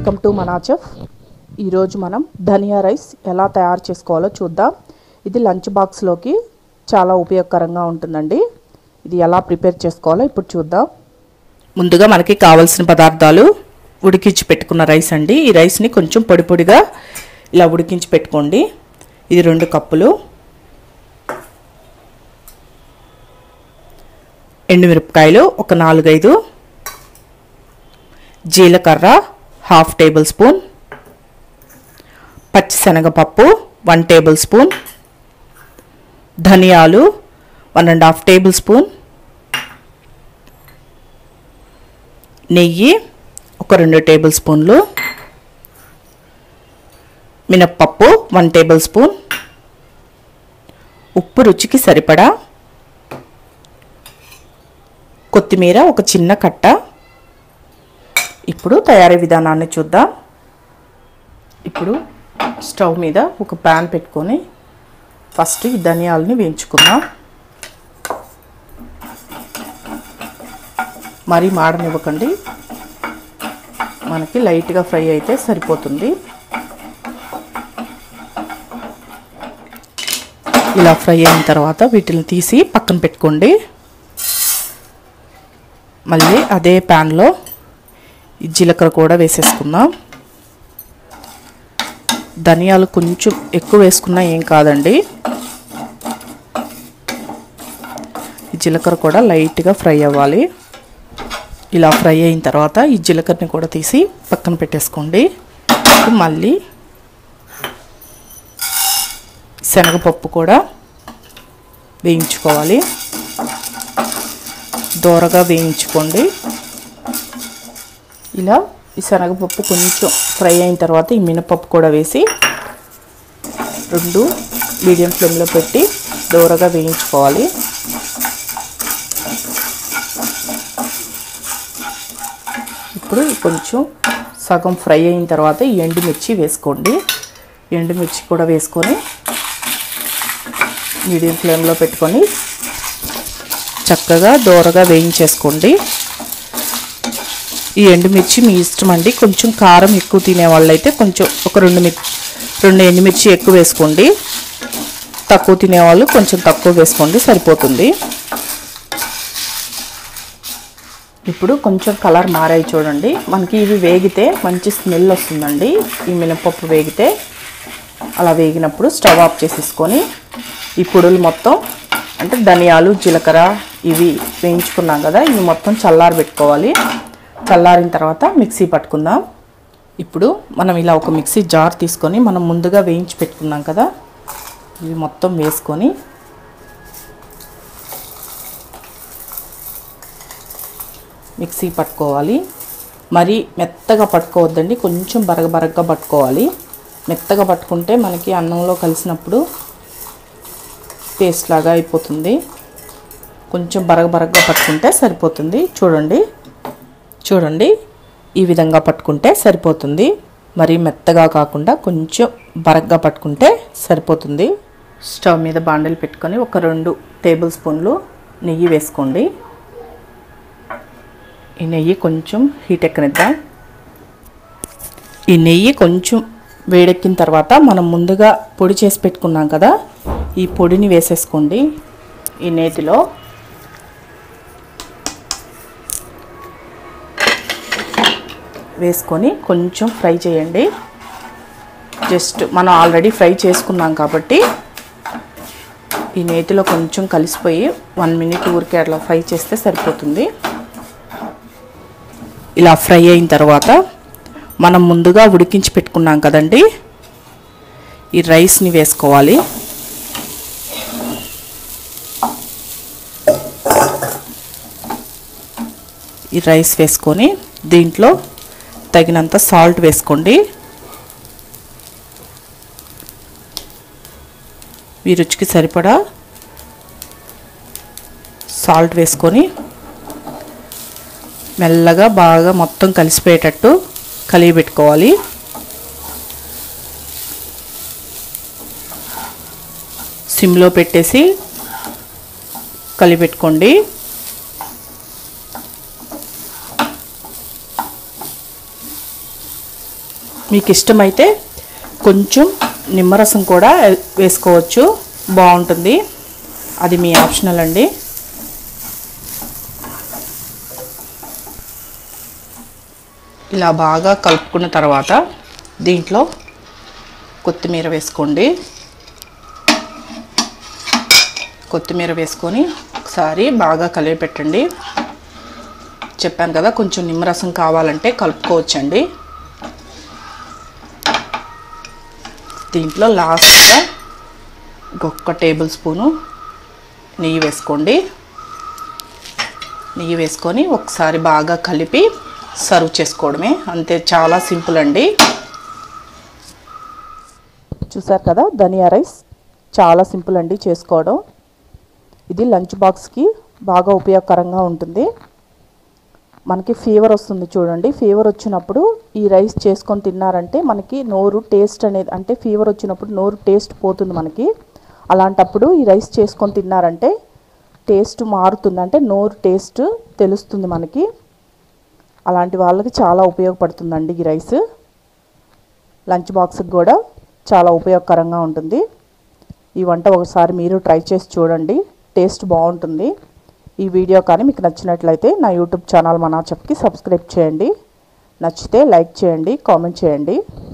welcome to మనాచఫ్ ఈరోజు మనం ధనియా rice ఎలా తయారు చేసుకోవాలో చూద్దాం ఇది లంచ్ బాక్స్లోకి చాలా ఉపయోగకరంగా ఉంటుందండి ఇది ఎలా ప్రిపేర్ చేసుకోవాలో ఇప్పుడు చూద్దాం ముందుగా మనకి కావాల్సిన పదార్థాలు ఉడికించి పెట్టుకున్న రైస్ అండి ఈ రైస్ని కొంచెం పొడి పొడిగా ఇలా ఉడికించి పెట్టుకోండి ఇది రెండు కప్పులు ఎండుమిరపకాయలు ఒక నాలుగైదు జీలకర్ర హాఫ్ టేబుల్ స్పూన్ పచ్చిశనగపప్పు వన్ టేబుల్ స్పూన్ ధనియాలు one and half tablespoon నెయ్యి ఒక రెండు టేబుల్ స్పూన్లు మినప్పప్పు వన్ టేబుల్ స్పూన్ ఉప్పు రుచికి సరిపడా కొత్తిమీర ఒక చిన్న కట్ట ఇప్పుడు తయారీ విధానాన్ని చూద్దాం ఇప్పుడు స్టవ్ మీద ఒక ప్యాన్ పెట్టుకొని ఫస్ట్ ఈ ధనియాలని వేయించుకుందాం మరీ మాడనివ్వకండి మనకి లైట్గా ఫ్రై అయితే సరిపోతుంది ఇలా ఫ్రై అయిన తర్వాత వీటిని తీసి పక్కన పెట్టుకోండి మళ్ళీ అదే ప్యాన్లో ఈ జీలకర్ర కూడా వేసేసుకుందాం ధనియాలు కొంచెం ఎక్కువ వేసుకున్నా ఏం కాదండి ఈ జీలకర్ర కూడా లైట్గా ఫ్రై అవ్వాలి ఇలా ఫ్రై అయిన తర్వాత ఈ జీలకర్రని కూడా తీసి పక్కన పెట్టేసుకోండి మళ్ళీ శనగపప్పు కూడా వేయించుకోవాలి దోరగా వేయించుకోండి ఇలా ఈ శనగపప్పు కొంచెం ఫ్రై అయిన తర్వాత ఈ మినపప్పు కూడా వేసి రెండు మీడియం ఫ్లేమ్లో పెట్టి దోరగా వేయించుకోవాలి ఇప్పుడు కొంచెం సగం ఫ్రై అయిన తర్వాత ఈ ఎండుమిర్చి వేసుకోండి ఎండుమిర్చి కూడా వేసుకొని మీడియం ఫ్లేమ్లో పెట్టుకొని చక్కగా దోరగా వేయించేసుకోండి ఈ ఎండుమిర్చి మీ ఇష్టం అండి కొంచెం కారం ఎక్కువ తినే వాళ్ళైతే కొంచెం ఒక రెండు మిర్చి రెండు ఎండుమిర్చి ఎక్కువ వేసుకోండి తక్కువ తినేవాళ్ళు కొంచెం తక్కువ వేసుకోండి సరిపోతుంది ఇప్పుడు కొంచెం కలర్ మారాయి చూడండి మనకి ఇవి వేగితే మంచి స్మెల్ వస్తుందండి ఈ మినపప్పు వేగితే అలా వేగినప్పుడు స్టవ్ ఆఫ్ చేసేసుకొని ఈ పొడులు మొత్తం అంటే ధనియాలు జీలకర్ర ఇవి వేయించుకున్నాం కదా ఇవి మొత్తం చల్లారి పెట్టుకోవాలి చల్లారిన తర్వాత మిక్సీ పట్టుకుందాం ఇప్పుడు మనం ఇలా ఒక మిక్సీ జార్ తీసుకొని మనం ముందుగా వేయించి పెట్టుకున్నాం కదా ఇవి మొత్తం వేసుకొని మిక్సీ పట్టుకోవాలి మరి మెత్తగా పట్టుకోవద్దండి కొంచెం బరగ బరగ్గా పట్టుకోవాలి మెత్తగా పట్టుకుంటే మనకి అన్నంలో కలిసినప్పుడు పేస్ట్ లాగా అయిపోతుంది కొంచెం బరగ బరగ్గా పట్టుకుంటే సరిపోతుంది చూడండి చూడండి ఈ విధంగా పట్టుకుంటే సరిపోతుంది మరి మెత్తగా కాకుండా కొంచెం బరగ్గా పట్టుకుంటే సరిపోతుంది స్టవ్ మీద బాండలు పెట్టుకొని ఒక రెండు టేబుల్ స్పూన్లు నెయ్యి వేసుకోండి ఈ నెయ్యి కొంచెం హీట్ ఎక్కనిద్దాం ఈ నెయ్యి కొంచెం వేడెక్కిన తర్వాత మనం ముందుగా పొడి చేసి పెట్టుకున్నాం కదా ఈ పొడిని వేసేసుకోండి ఈ నేతిలో వేసుకొని కొంచెం ఫ్రై చేయండి జస్ట్ మనం ఆల్రెడీ ఫ్రై చేసుకున్నాం కాబట్టి ఈ నేతిలో కొంచెం కలిసిపోయి వన్ మినిట్ ఊరికే అట్లా ఫ్రై చేస్తే సరిపోతుంది ఇలా ఫ్రై అయిన తర్వాత మనం ముందుగా ఉడికించి పెట్టుకున్నాం కదండి ఈ రైస్ని వేసుకోవాలి ఈ రైస్ వేసుకొని దీంట్లో తగినంత సాల్ట్ వేసుకోండి మీ రుచికి సరిపడా సాల్ట్ వేసుకొని మెల్లగా బాగా మొత్తం కలిసిపోయేటట్టు కలిగి పెట్టుకోవాలి సిమ్లో పెట్టేసి కలిపెట్టుకోండి మీకు ఇష్టమైతే కొంచెం నిమ్మరసం కూడా వేసుకోవచ్చు బాగుంటుంది అది మీ ఆప్షనల్ అండి ఇలా బాగా కలుపుకున్న తర్వాత దీంట్లో కొత్తిమీర వేసుకోండి కొత్తిమీర వేసుకొని ఒకసారి బాగా కలిపి పెట్టండి చెప్పాను కదా కొంచెం నిమ్మరసం కావాలంటే కలుపుకోవచ్చండి దీంట్లో లాస్ట్గా ఇంకొక టేబుల్ స్పూను నెయ్యి వేసుకోండి నెయ్యి వేసుకొని ఒకసారి బాగా కలిపి సర్వ్ చేసుకోవడమే అంతే చాలా సింపుల్ అండి చూసారు కదా ధనియా రైస్ చాలా సింపుల్ అండి చేసుకోవడం ఇది లంచ్ బాక్స్కి బాగా ఉపయోగకరంగా ఉంటుంది మనకి ఫీవర్ వస్తుంది చూడండి ఫీవర్ వచ్చినప్పుడు ఈ రైస్ చేసుకొని తిన్నారంటే మనకి నోరు టేస్ట్ అనేది అంటే ఫీవర్ వచ్చినప్పుడు నోరు టేస్ట్ పోతుంది మనకి అలాంటప్పుడు ఈ రైస్ చేసుకొని తిన్నారంటే టేస్ట్ మారుతుంది అంటే నోరు టేస్ట్ తెలుస్తుంది మనకి అలాంటి వాళ్ళకి చాలా ఉపయోగపడుతుందండి ఈ రైస్ లంచ్ బాక్స్కి కూడా చాలా ఉపయోగకరంగా ఉంటుంది ఈ వంట ఒకసారి మీరు ట్రై చేసి చూడండి టేస్ట్ బాగుంటుంది ఈ వీడియో కానీ మీకు నచ్చినట్లయితే నా యూట్యూబ్ ఛానల్ మనా చెప్పి సబ్స్క్రైబ్ చేయండి నచ్చితే లైక్ చేయండి కామెంట్ చేయండి